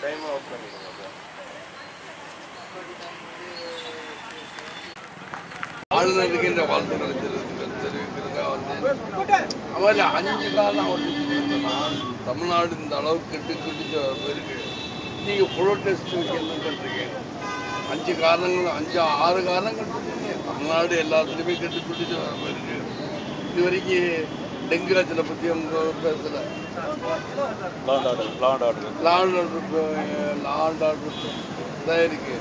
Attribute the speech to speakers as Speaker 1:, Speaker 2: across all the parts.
Speaker 1: Time out பண்ணிக்கோங்க sir
Speaker 2: ஆளுநருக்கு இந்த வாழ்த்துக்களை தெரிவித்து தெரிவிக்கிறதுக்காக வந்தேன் அவன் அஞ்சு காலம் அவர் தமிழ்நாடு இந்த அளவுக்கு கெட்டு கெட்டுச்சு பேருக்கு நீங்க ப்ரோட்டெஸ்ட் என்ன பண்றீங்க அஞ்சு காரணங்கள் அஞ்சு ஆறு காரணங்கள் சொல்றீங்க தமிழ்நாடு எல்லாத்துலேயுமே கெட்டு கெட்டுச்சு பேருக்கு இது வரைக்கும் டெங்கு காய்ச்சலை பற்றி அவங்க பேசல
Speaker 1: law and order law and order
Speaker 2: law and order law and order தான் இருக்கு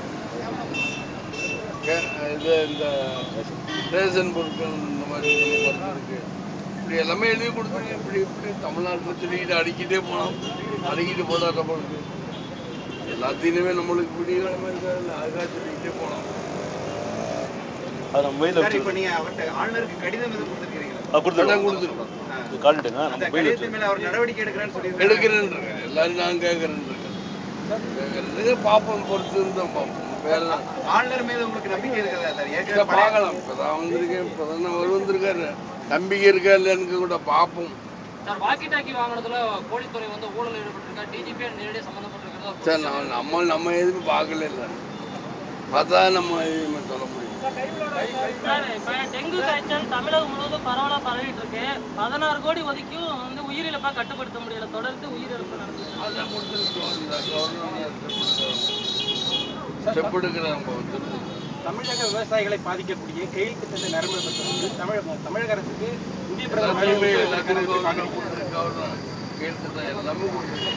Speaker 2: கே- இது இந்த ரேஷன் பொருட்கள் இந்த மாதிரி நம்ம இருக்கு இப்படி எல்லாமே எழுதி கொடுத்துருங்க இப்படி இப்படி தமிழ்நாட்டில் சொல்லிக்கிட்டு அடிக்கிட்டே போனோம் அடிக்கிட்டு போதாட்ட பொழுது எல்லாத்தையுமே நம்மளுக்கு பிடிக்கிற மாதிரி இருக்காதுல்ல, அதுக்காக சொல்லிக்கிட்டே போனோம்
Speaker 1: அது நம்ம மொபைலில்
Speaker 3: சார் இப்போ நீங்க அவர்கிட்ட ஆளுநருக்கு கடிதம் எதுவும் கொடுத்துருக்கீங்களா
Speaker 2: இடம்
Speaker 1: கொடுத்துருக்கோம்
Speaker 2: கொடுத்துருக்கோம்
Speaker 1: கால்ட்டுங்க
Speaker 3: அந்த
Speaker 1: நம்ம மொபைல்
Speaker 3: கடிதத்தின் மேல அவர் நடவடிக்கை எடுக்கிறேன்னு சொல்லி
Speaker 2: எடுக்கிறேன்னு இருக்கேன் எல்லாரும் நான் கேட்கறேன்னு இருக்கேன் கேட்கறது பார்ப்போம் பொறுத்து இருந்தோம் பார்ப்போம் வேற
Speaker 3: ஆளுநர் மீது உங்களுக்கு நம்பிக்கை இருக்குதா சார்
Speaker 2: இதை
Speaker 3: ஏற்கனவே பழைய-
Speaker 2: பார்க்கலாம் இப்பதான் வந்திருக்கேன் இப்பதான் அவர் வந்திருக்காரு நம்பிக்கை இருக்கா இல்லைன்னு கூட பார்ப்போம்
Speaker 4: சார் வாக்கி டாக்கி வாங்குனதுல போலீஸ்துறை வந்து ஊழல் ஈடுபட்டிருக்கா டிஜிபி நேரடியாக சம்மந்தப்பட்டிருக்கிறதா
Speaker 2: சார் நம்ம நம்ம நம்ம எதுவும் பார்க்கல இல்லை பார்த்தா நம்ம எதுவுமே சொல்ல முடியும்
Speaker 5: சார், இப்ப டெங்கு காய்ச்சல் தமிழகம் முழுவதும் பரவலா பரவிட்டு இருக்கு பதினாறு கோடி ஒதுக்கியும் வந்து உயிரிழப்பா கட்டுப்படுத்த முடியல தொடர்ந்து உயிரிழப்பு நடக்குது
Speaker 2: அதை கொடுத்துருக்கோம் இந்த கவர்மெண்ட் ஸ்டெப் எடுக்கிறோம் நம்ம வந்து
Speaker 6: தமிழக விவசாயிகளை பாதிக்கக்கூடிய கையில் திட்டத்தை நடைமுறைப்படுத்துவது தமிழக தமிழக அரசுக்கு இந்திய
Speaker 2: எல்லாத்தையுமே
Speaker 6: பிரதமர்
Speaker 2: எல்லாத்தையும் கவர்மெண்ட் கொடுத்துருக்கு கவர்மெண்ட் கேட்டு எல்லாமே கொடுத்துருக்கு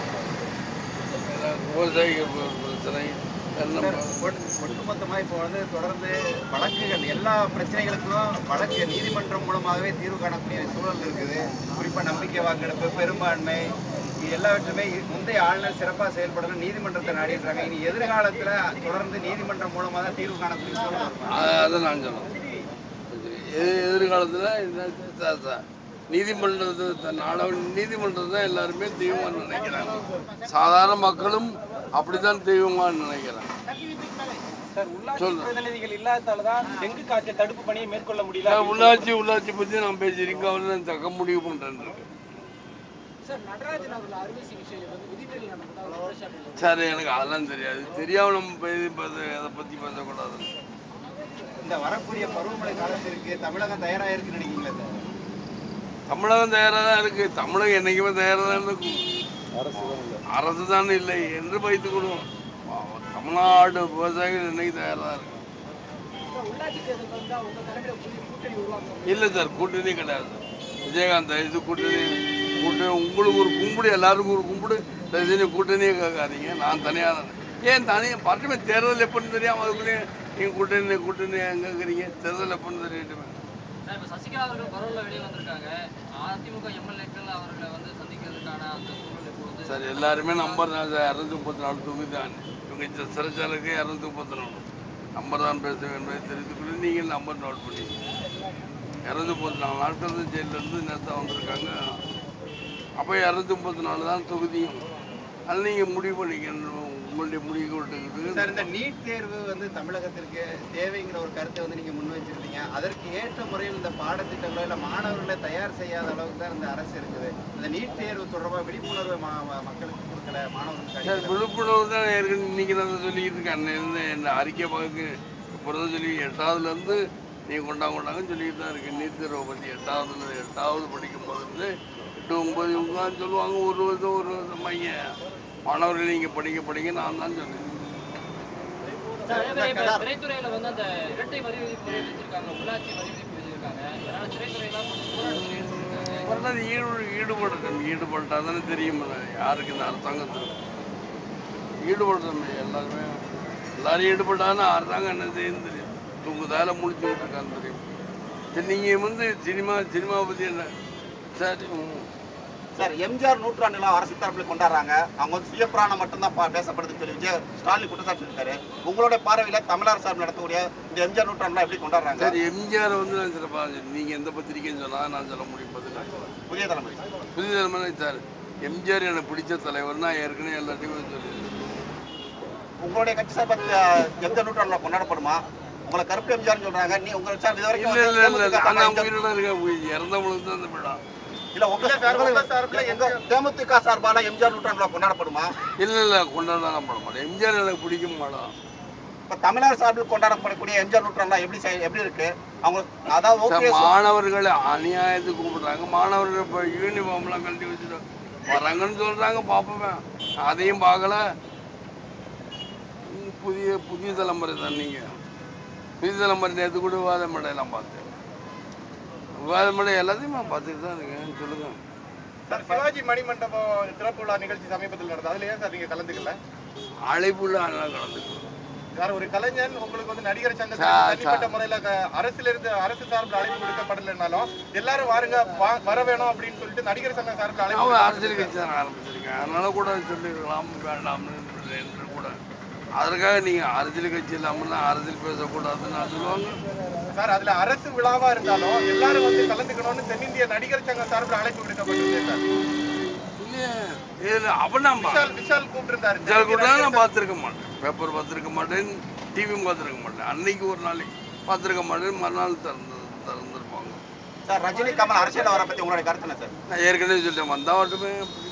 Speaker 2: விவசாயிகள் பிரச்சனை எல்லாம்
Speaker 3: ஒட்டு- ஒட்டுமொத்தமா இப்போ வந்து தொடர்ந்து வழக்குகள் எல்லா பிரச்சனைகளுக்கும் வழக்கு நீதிமன்றம் மூலமாகவே தீர்வு காணக்கூடிய சூழல் இருக்குது குறிப்பா நம்பிக்கை வாக்கெடுப்பு பெரும்பான்மை இது எல்லாவற்றுமே முந்தைய ஆளுநர் சிறப்பாக செயல்படணும் நீதிமன்றத்தை நாடிடுறாங்க இனி எதிர்காலத்துல தொடர்ந்து நீதிமன்றம் மூலமா தான் தீர்வு காணக்கூடிய சூழல் வருமா?
Speaker 2: அ- அதை நான் சொல்லுவேன் எதிர் எதிர்காலத்தில் இந்த ச- ச- நீதிமன்றத்தை நாட நீதிமன்றம் தான் எல்லாருமே தெய்வமாக நினைக்கிறாங்க சாதாரண மக்களும் அப்படித்தான் தெய்வமாக நினைக்கிறாங்க
Speaker 6: சார் உள்ளாட்சி
Speaker 2: சொல்லு.
Speaker 6: பிரதிநிதிகள் இல்லாததால தான் டெங்கு காய்ச்சல் தடுப்பு பணியை மேற்கொள்ள முடியல
Speaker 2: நான் உள்ளாட்சி உள்ளாட்சி பற்றி நான் பேசியிருக்கேன் அவர் தான் தக்க முடிவு பண்ணுறேன் சார் எனக்கு அதெல்லாம் தெரியாது தெரியாம நம்ம பேசி பேச அதை பற்றி பேசக்கூடாது
Speaker 3: இந்த வரக்கூடிய பருவமழை காலத்திற்கு தமிழகம் தயாரா இருக்குன்னு நினைக்கிறீங்களா சார்
Speaker 2: தமிழகம் தயாராக தான் இருக்கு தமிழகம் என்னைக்குமே தயாராக தான் இருக்கும்
Speaker 1: அரசு தான் இல்லை
Speaker 2: அரசு தான் இல்லை என்று வைத்துக் கொள்வோம் தமிழ்நாடு விவசாயிகள் இன்னைக்கு தயாராக இருக்கு இல்லை சார் கூட்டணி கிடையாது விஜயகாந்த் இது கூட்டணி கூட்டணி உங்களுக்கு ஒரு கும்பிடு எல்லாருக்கும் ஒரு கும்பிடு ரஜினி கூட்டணியே கேட்காதீங்க நான் தனியாக ஏன் தனியாக பட்டுமே தேர்தல் எப்படின்னு தெரியாம அதுக்குள்ளேயே நீங்கள் கூட்டணி கூட்டணி எங்கே இருக்கிறீங்க தேர்தல் எப்படின்னு தெரியட்டுமே
Speaker 4: சார் இப்போ சசிகலா அவர்கள் பரவல வெளியே வந்திருக்காங்க அதிமுக எம்எல்ஏக்கள் அவர்களை வந்து சந்திக்கிறதுக்கான அந்த சூழல் இப்போ வந்து
Speaker 2: சார் எல்லாருமே நம்பர் தான் சார் இரநூத்தி முப்பத்தி நாலு தொகுதி தான் இவங்க சிறைச்சாலைக்கு இரநூத்தி முப்பத்தி நாலு நம்பர் தான் பேச என்பதை தெரிவித்துக்கொண்டு நீங்கள் நம்பர் நோட் பண்ணி இரநூத்தி முப்பத்தி நாலு நாட்கள் தான் ஜெயிலிருந்து நேற்று வந்திருக்காங்க அப்போ இரநூத்தி முப்பத்தி நாலு தான் தொகுதியும் அது நீங்கள் முடிவு பண்ணிக்கணும் உங்களுடைய முடிவு விட்டுக்கிட்டு
Speaker 3: சார் இந்த நீட் தேர்வு வந்து தமிழகத்திற்கு தேவைங்கிற ஒரு கருத்தை வந்து நீங்க முன் வச்சிருந்தீங்க அதற்கு ஏற்ற முறையில் இந்த பாடத்திட்டங்களோ இல்ல மாணவர்களை தயார் செய்யாத அளவுக்கு தான் இந்த அரசு இருக்குது இந்த நீட் தேர்வு தொடர்பா விழிப்புணர்வு ம- ம- மக்களுக்கு கொடுக்கல மாணவர்களுக்கு
Speaker 2: சார்
Speaker 3: அளிக்கல.
Speaker 2: விழுப்புணர்வு தான் ஏற்கனவே இன்னைக்கு நான் சொல்லிக்கிட்டு இருக்கேன் அன்னையிலேருந்து என்ன அறிக்கை பார்க்க இப்போ சொல்லி எட்டாவதுலேருந்து நீ கொண்டா கொண்டாங்கன்னு சொல்லிட்டு தான் இருக்கேன் நீட் தேர்வை பற்றி எட்டாவதுல எட்டாவது படிக்கும் போதுலேருந்து எட்டு ஒன்பது இவங்க சொல்லுவாங்க ஒரு வருஷம் ஒரு வருஷம் பையன் மாணவர்கள் நீங்கள் படிக்க படிக்க நான் தான் சொன்னேன்
Speaker 4: சார், அதே மாதிரி இப்ப திரைத்துறையில வந்து அந்த இரட்டை வரி விதிப்பு முறை வச்சிருக்காங்க உள்ளாட்சி வரி விதிப்பு வச்சிருக்காங்க அதனால திரைத்துறையெல்லாம் கொஞ்சம் போராட்டம் இருக்காங்க
Speaker 2: வரலாறு ஈடு ஈடுபடட்டும் ஈடுபட்டா தானே தெரியும் யாருக்கு இந்த அரசாங்கத்தில் ஈடுபடட்டும் எல்லாருமே எல்லாரும் ஈடுபட்டாலும் அரசாங்கம் என்ன செய்யுன்னு தெரியும் தூங்குதால முடிச்சு விட்டுருக்கான்னு தெரியும் சரி நீங்கள் வந்து சினிமா சினிமாவை பற்றி என்ன சரி ம்.
Speaker 7: சார் எம்ஜிஆர் நூற்றாண்டு விழா அரசு தரப்புல கொண்டாடுறாங்க அவங்க வந்து சுயப்பிராணம் மட்டும்தான் பா- பேசப்படுதுன்னு சொல்லி விஜய் ஸ்டாலின் குற்றச்சாட்டு இருக்காரு உங்களுடைய பார்வையில தமிழர் சார்பில் நடத்தக்கூடிய இந்த எம்ஜிஆர் நூற்றாண்டு விழா எப்படி கொண்டாடுறாங்க
Speaker 2: சரி எம்ஜிஆர் வந்து நான் சிறப்பாக நீங்கள் எந்த பத்திரிக்கைன்னு சொன்னால் நான் சொல்ல முடியும் பதில் நான் சொல்றேன்.
Speaker 7: புதிய தலைமுறை
Speaker 2: புதிய தலைமுறை சார் எம்ஜிஆர் எனக்கு பிடிச்ச தலைவர் நான் ஏற்கனவே எல்லாத்தையுமே சொல்லியிருக்கேன்
Speaker 7: உங்களுடைய கட்சி சார்பில் எம்ஜிஆர் நூற்றாண்டு விழா கொண்டாடப்படுமா உங்களை கருப்பு எம்ஜிஆர் சொல்றாங்க நீ உங்களை சார் இது
Speaker 2: இல்ல இல்ல இல்ல இல்ல நான் உயிரோட இருக்கேன் உயிர் இறந்தவங்களுக்கு தான் அந்த விழா
Speaker 7: இல்ல உங்க உங்க சார்பில் எங்க தேமுதிக சார்பால எம்ஜிஆர் நூற்றாண்டு விழா கொண்டாடப்படுமா
Speaker 2: இல்லை இல்லை கொண்டாடலாம் பட மாட்டேன் எம்ஜிஆர் எனக்கு பிடிக்க மாட்டோம்
Speaker 7: இப்ப தமிழர் சார்பில் கொண்டாடப்படக்கூடிய எம்ஜிஆர் நூற்றாண்டு விழா எப்படி செய்- எப்படி இருக்கு அவங்க அதாவது
Speaker 2: சார்,
Speaker 7: ஓகே
Speaker 2: மாணவர்களை அநியாயத்துக்கு கூப்பிடுறாங்க மாணவர்கள் இப்போ யூனிஃபார்ம்லாம் கழட்டி வச்சுட்டு வராங்கன்னு சொல்றாங்க பார்ப்போமே அதையும் பார்க்கல ம், புதிய புதிய தலைமுறை தான் நீங்க புதிய தலைமுறை நேற்று கூட விவாத மேடையெல்லாம் பார்த்தேன் விவாத மேடை எல்லாத்தையும் நான் பார்த்துட்டு தான் இருக்கேன் சொல்லுங்க
Speaker 3: சார் சிவாஜி மணிமண்டபம் திறப்பு விழா நிகழ்ச்சி சமீபத்தில் நடந்தது அதுல ஏன் சார் நீங்க கலந்துக்கல
Speaker 2: அழைப்புள்ள அண்ணா கலந்துக்கிறோம்
Speaker 3: சார் ஒரு கலைஞன் உங்களுக்கு வந்து நடிகர்
Speaker 2: சார்,
Speaker 3: சங்கத்தில் தனிப்பட்ட முறையில க- அரசுல இருந்து அரசு சார்பில் அழைப்பு கொடுக்கப்படலைன்னாலும் எல்லாரும் வாருங்க வா- வர வேணும் அப்படின்னு சொல்லிட்டு நடிகர் சங்க சார்பில் அழைப்பு
Speaker 2: அவங்க
Speaker 3: கொடுக்கப்பட்டிருக்கு.
Speaker 2: அரசியல் கட்சி தான் ஆரம்பிச்சிருக்கேன் அதனால கூட சொல்லிருக்கலாம் வேண்டாம்னு இல்லை என்று கூட அதற்காக நீங்க அரசியல் கட்சி இல்லாமல் அரசியல் பேசக்கூடாதுன்னு அது சொல்லுவாங்க
Speaker 3: சார் அதுல அரசு விழாவா இருந்தாலும் எல்லாரும் வந்து கலந்துக்கணும்னு தென்னிந்திய நடிகர் சங்க சார்பில் அழைப்பு விடுக்கப்பட்டிருக்கு சார்
Speaker 2: இல்லையே இதுல அவன் நான்
Speaker 3: விஷால் விஷால் கூப்பிட்டிருந்தாரு
Speaker 2: விசால் கூட நான் பார்த்துருக்க மாட்டேன் பேப்பர் பார்த்துருக்க மாட்டேன் டிவியும் பார்த்துருக்க மாட்டேன் அன்னைக்கு ஒரு நாளைக்கு பார்த்துருக்க மாட்டேன் மறுநாள் திறந்து திறந்துருப்பாங்க
Speaker 7: சார் ரஜினி கமல் அரசியல் வர பத்தி உங்களுடைய கருத்து என்ன சார்
Speaker 2: நான் ஏற்கனவே சொல்லிட்டேன் வந்தா மட்டுமே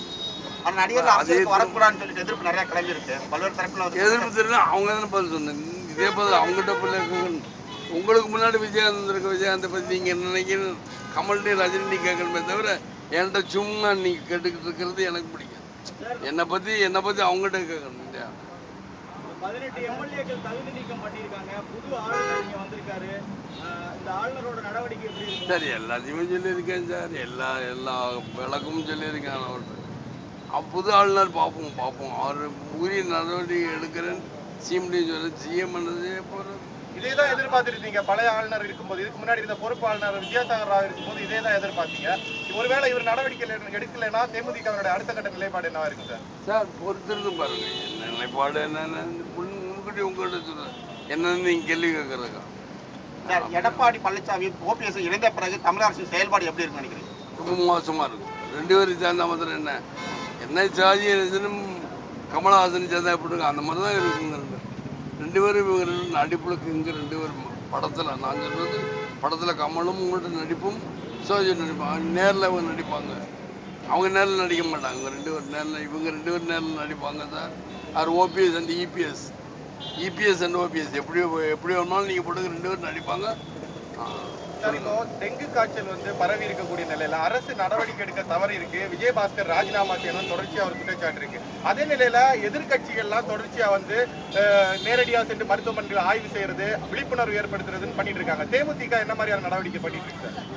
Speaker 7: ஆனா நடிகர்
Speaker 2: அதே
Speaker 7: அரசியலுக்கு வரக்கூடாதுன்னு சொல்லிட்டு எதிர்ப்பு நிறைய கிளம்பி இருக்கு பல்வேறு தரப்புல வந்து
Speaker 2: எதிர்ப்பு தெரியல அவங்க தானே பதில் சொன்னேன் இதே பதில் அவங்ககிட்ட பிள்ளை உங்களுக்கு முன்னாடி விஜயகாந்த் இருக்க விஜயகாந்தை பத்தி நீங்க என்ன நினைக்கிறீங்க கமல்டி ரஜினி கேட்கணுமே தவிர என்கிட்ட சும்மா நீங்க கேட்டுக்கிட்டு இருக்கிறது எனக்கு பிடிக்கும் என்னை பத்தி என்னை பத்தி அவங்ககிட்ட கேட்கணும் இல்லையா
Speaker 8: பதினெட்டு எம்எல்ஏக்கள் தகுதி நீக்கம் பண்ணியிருக்காங்க புது ஆளுநர் இங்க வந்திருக்காரு அஹ் இந்த ஆளுநரோட நடவடிக்கை எப்படி இருக்கு
Speaker 2: சரி எல்லாத்தையுமே சொல்லியிருக்கேன் சார் எல்லா எல்லா விளக்கமும் சொல்லியிருக்கேன் அவர்கிட்ட அவ- புது ஆளுநர் பார்ப்போம் பார்ப்போம் அவர் உரிய நடவடிக்கை எடுக்கிறேன் சிஎம்டி சொல்ல சிஎம் பண்ணதே போகிறது
Speaker 3: இதே தான் எதிர்பார்த்திருந்தீங்க பழைய ஆளுநர் இருக்கும்போது இதுக்கு முன்னாடி இருந்த பொறுப்பு ஆளுநர் வித்யாசாகர் ராவ் இருக்கும்போது இதே தான் எதிர்பார்த்தீங்க ஒருவேளை இவர் நடவடிக்கை எடுக்கலைன்னா தேமுதிகவினுடைய அடுத்த கட்ட நிலைப்பாடு என்னவா இருக்கு சார்
Speaker 2: சார் பொறுத்திருந்து பாருங்க என்ன நிலைப்பாடு என்னன்னு முன்- முன்கூட்டி உங்ககிட்ட சொல்றேன் என்னன்னு நீங்க கேள்வி கேட்கறதுக்கா
Speaker 7: சார் எடப்பாடி பழனிசாமி ஓபிஎஸ் இணைந்த பிறகு தமிழக அரசின் செயல்பாடு எப்படி இருக்குன்னு நினைக்கிறீங்க
Speaker 2: ரொம்ப மோசமா இருக்கும் ரெண்டு பேரும் சேர்ந்தா மாத்திரம் என்ன என்ன சாதி ரஜனும் கமலஹாசன் சேர்ந்தா எப்படி இருக்கும் அந்த மாதிரி தான் இருக்குங்க ரெண்டு ரெண்டு பேரும் இவங்க ரெண்டு நடிப்புகளுக்கு இங்க ரெண்டு பேரும் படத்துல நான் சொல்றது படத்துல கமலும் உங்கள்ட்ட நடிப்பும் சிவாஜி நடிப்பாங்க நேர்ல இவங்க நடிப்பாங்க அவங்க நேரில் நடிக்க மாட்டாங்க இவங்க ரெண்டு பேரும் நேரில் இவங்க ரெண்டு பேரும் நேரில் நடிப்பாங்க சார் அவர் OPS and EPS EPS and OPS எப்படி எப்படி வேணுமாலும் நீங்கள் போட்டுக்க ரெண்டு பேரும் நடிப்பாங்க ஆ,
Speaker 3: சார் இப்போ டெங்கு காய்ச்சல் வந்து பரவி இருக்கக்கூடிய நிலையில அரசு நடவடிக்கை எடுக்க தவறு இருக்கு விஜயபாஸ்கர் ராஜினாமா செய்யணும் தொடர்ச்சியா ஒரு குற்றச்சாட்டு இருக்கு அதே நிலையில எதிர்க்கட்சிகள்லாம் தொடர்ச்சியா வந்து அஹ், நேரடியா சென்று மருத்துவமனைகள் ஆய்வு செய்யறது விழிப்புணர்வு ஏற்படுத்துறதுன்னு பண்ணிட்டு இருக்காங்க தேமுதிக என்ன மாதிரியான நடவடிக்கை பண்ணிட்டு இருக்கு சார்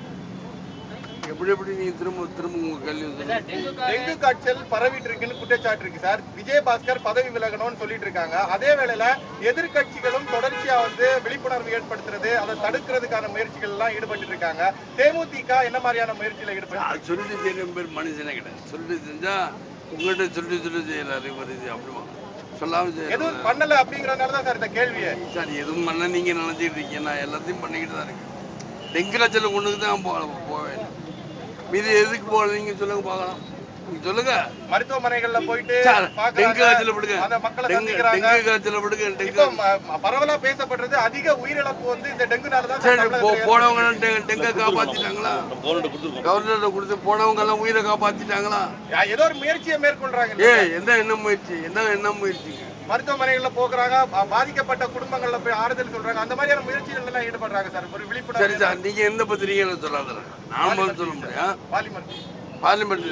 Speaker 2: எப்படி எப்படி நீங்கள் திரும்ப திரும்ப உங்கள் கேள்வி சொல்லுங்க.
Speaker 4: டெங்கு
Speaker 3: டெங்கு காய்ச்சல் பரவிட்டு இருக்குன்னு குற்றச்சாட்டு இருக்கு சார் விஜயபாஸ்கர் பதவி விலகணும்னு சொல்லிட்டு இருக்காங்க அதே வேளையில எதிர்க்கட்சிகளும் தொடர்ச்சியா வந்து விழிப்புணர்வு ஏற்படுத்துறது அதை தடுக்கிறதுக்கான முயற்சிகள் எல்லாம் ஈடுபட்டு இருக்காங்க தேமுதிக என்ன மாதிரியான முயற்சியில ஈடுபட்டு
Speaker 2: அது சொல்லிட்டு செய்யற பேர் மனுஷனே கிடையாது சொல்லிட்டு செஞ்சா உங்கள்கிட்ட சொல்லி சொல்லி செய்யறாரு இவர் இது அப்படிமா சொல்லாம
Speaker 3: எதுவும்
Speaker 2: செய்யறாரு
Speaker 3: பண்ணல அப்படிங்கறதுனால தான் சார் இந்த கேள்வியே
Speaker 2: சார் எதுவும் பண்ண நீங்க நினைச்சிட்டு இருக்கீங்க நான் எல்லாத்தையும் பண்ணிக்கிட்டு தான் இருக்கேன் டெங்கு காய்ச்சல் கொண்டுக்கு தான் போக போவேன் மீதி எதுக்கு போகல நீங்க சொல்லுங்க பார்க்கலாம் நீங்க சொல்லுங்க
Speaker 3: மருத்துவமனைகள்ல போயிட்டு
Speaker 2: சார்
Speaker 3: பார்க்கறாங்க,
Speaker 2: டெங்கு காய்ச்சல் விடுங்க
Speaker 3: அந்த மக்களை
Speaker 2: டெங்கு
Speaker 3: சந்திக்கிறாங்க
Speaker 2: டெங்கு காய்ச்சல் விடுங்க டெங்கு
Speaker 3: இப்போ ம- ம- பரவலா பேசப்படுறது அதிக உயிரிழப்பு வந்து இந்த டெங்குனால தான்
Speaker 2: சரி
Speaker 3: தமிழகத்துல
Speaker 2: போ
Speaker 3: ஏற்படுது.
Speaker 2: போனவங்க டெ- டெங்கை காப்பாத்திட்டாங்களா
Speaker 1: நம்ம கவர்மெண்ட் கொடுத்துருக்கோம்
Speaker 2: கவர்னர்கிட்ட கொடுத்து போனவங்க எல்லாம் உயிரை காப்பாத்திட்டாங்களா
Speaker 3: யா- ஏதோ ஒரு முயற்சியை மேற்கொள்றாங்க
Speaker 2: ஏய் என்ன என்ன முயற்சி என்ன என்ன முயற்சிங்க
Speaker 3: மருத்துவமனைகள்ல போக்குறாங்க பா- பாதிக்கப்பட்ட குடும்பங்கள்ல போய் ஆறுதல் சொல்றாங்க அந்த மாதிரியான முயற்சிகள் எல்லாம் ஈடுபடுறாங்க சார் ஒரு
Speaker 2: சரி
Speaker 3: விழிப்புணர்வு
Speaker 2: சார் நீங்க எந்த பத்திரிகையில சொல்லாத நான் பதில் சொல்ல முடியும்
Speaker 3: பார்லிமெண்ட்
Speaker 2: பார்லிமெண்ட்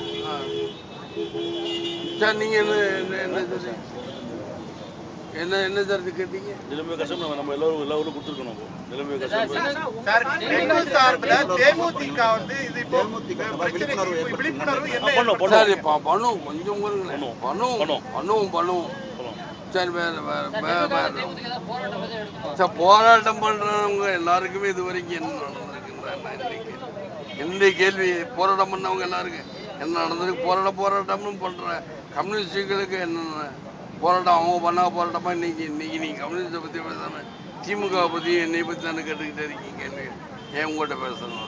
Speaker 2: சார் நீங்க என்ன என்ன என்ன சொல்றீங்க என்ன என்ன சார் இது கேட்டீங்க
Speaker 1: நிலைமை கஷ்டம் நம்ம நம்ம எல்லாரும் எல்லா ஊரும் கொடுத்துருக்கோம் நம்ம நிலைமை கஷ்டம்
Speaker 3: சார் டெங்கு சார்பில் தேமுதிக வந்து இது இப்போ
Speaker 7: தேமுதிக
Speaker 3: பிரச்சனைக்கு
Speaker 7: விழிப்புணர்வு
Speaker 3: இப்போ விழிப்புணர்வு என்ன
Speaker 1: பண்ணும்,
Speaker 3: ஏற்படுத்தும்?
Speaker 2: சார் இப்போ பண்ணுவோம் கொஞ்சம் பாருங்களேன் பண்ணுவோம்
Speaker 1: பண்ணுவோம்.
Speaker 2: பண்ணுவோம் பண்ணுவோம்
Speaker 1: போலாம்.
Speaker 2: சரி வேற வேற
Speaker 4: சார்,
Speaker 2: வேற
Speaker 4: டெங்குக்காக
Speaker 2: வேற
Speaker 4: தேமுதிக ஏதாவது போராட்டம் எதுவும் எடுக்குமா?
Speaker 2: சார் போராட்டம் பண்றவங்க எல்லாருக்குமே இது வரைக்கும் என்ன நடந்திருக்குன்னு இன்னைக்கு இந்த கேள்வி போராட்டம் பண்ணவங்க எல்லாருக்கும் என்ன நடந்திருக்கு போராட்டம் போராட்டம்னு பண்ற கம்யூனிஸ்டுகளுக்கு என்னென்ன போராட்டம் அவங்க பண்ணா போராட்டமா இன்னைக்கு இன்னைக்கு நீங்க கம்யூனிஸ்டை பத்தி பேசாம திமுக பத்தி என்னை பத்தி தானே கேட்டுக்கிட்டே இருக்கீங்க கேள்வி ஏன் உங்கள்கிட்ட பேசணும்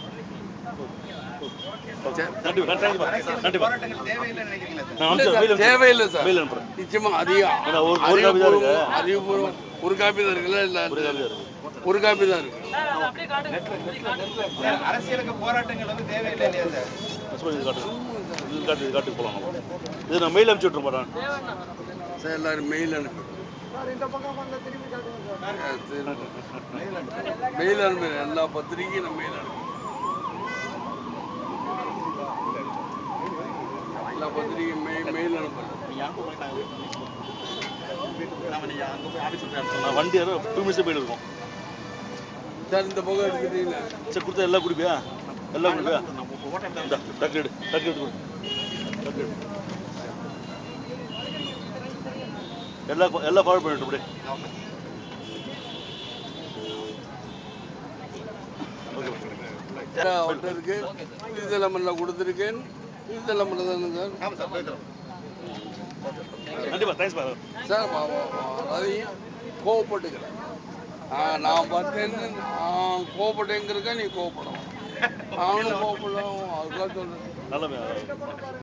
Speaker 2: சரி.
Speaker 1: கண்டிப்பா கண்டிப்பா கண்டிப்பா
Speaker 3: போராட்டங்கள் தேவையில்லைன்னு நினைக்கிறீங்களா சார்
Speaker 1: நான்
Speaker 2: இல்ல
Speaker 1: அனுப்பிச்சு
Speaker 2: சார்,
Speaker 1: mail அனுப்புறேன்.
Speaker 2: தேவையில்லை சார்
Speaker 1: mail அனுப்புறேன்.
Speaker 2: நிச்சயமா அதிகம்
Speaker 1: ஏன்னா ஒரு- ஒரு copy தான் இருக்கு.
Speaker 2: அறிவுபூர்வம் ஒரு காப்பி தான் இருக்குல்ல இல்ல
Speaker 1: ஒரு காப்பி தான் இருக்கு.
Speaker 2: ஒரு காப்பி தான் இருக்கு
Speaker 5: சார் அது அப்படியே
Speaker 3: சார், அரசியலுக்கு போராட்டங்கள் வந்து தேவையில்லை இல்லையா சார்
Speaker 1: சும்மா இது காட்டு இது காட்டு இது காட்டுக்கு போகலாம் நம்ம இது நான் மெயில் அனுப்பிச்சு விட்றேன் போகிறேன்
Speaker 2: சார் எல்லாரும் மெயில் அனுப்பி மெயில் அனுப்பி எல்லா பத்திரிகையும் நான் மெயில் அனுப்பி எல்லா பத்திரிகையும் மெயில் மெயில் அனுப்புறேன்
Speaker 7: நீங்க அனுப்ப போயிட்டாங்க நாம நீங்க அங்க போய் ஆபீஸ்
Speaker 1: நான் வண்டி யாரும் டூ மினிட்ஸ் போயிட்டு இருக்கோம்
Speaker 2: சார் இந்த பக்கம் எடுத்துட்டீங்களா
Speaker 1: சரி கொடுத்தா எல்லாம் குடிப்பியா எல்லாம் குடிப்பியா
Speaker 7: ஓட்டை
Speaker 1: இந்த டக்கு எடு டக்கு எடு கொடு டக்கு எடு எல்லா எல்லாம் ஃபாலோ பண்ணிட்டு அப்படியே ஓகே
Speaker 2: ஒருத்தருக்கு திருத்தலமல்ல கொடுத்துருக்கேன் திருத்தலமல்ல தானே சார்
Speaker 7: ஆமா சார் போயிட்டு வரோம்.
Speaker 1: கண்டிப்பா தேங்க்ஸ் பாரு
Speaker 2: சார் வா- வா- வா- அதையும் கோவப்பட்டுக்கிறேன் நான் நான் பார்த்தேன்னு நான் கோவப்பட்டேங்கிறக்க நீ கோவப்படணும் நானும் கோவப்படலாம் அதுக்காக சொல்றேன்
Speaker 1: நல்ல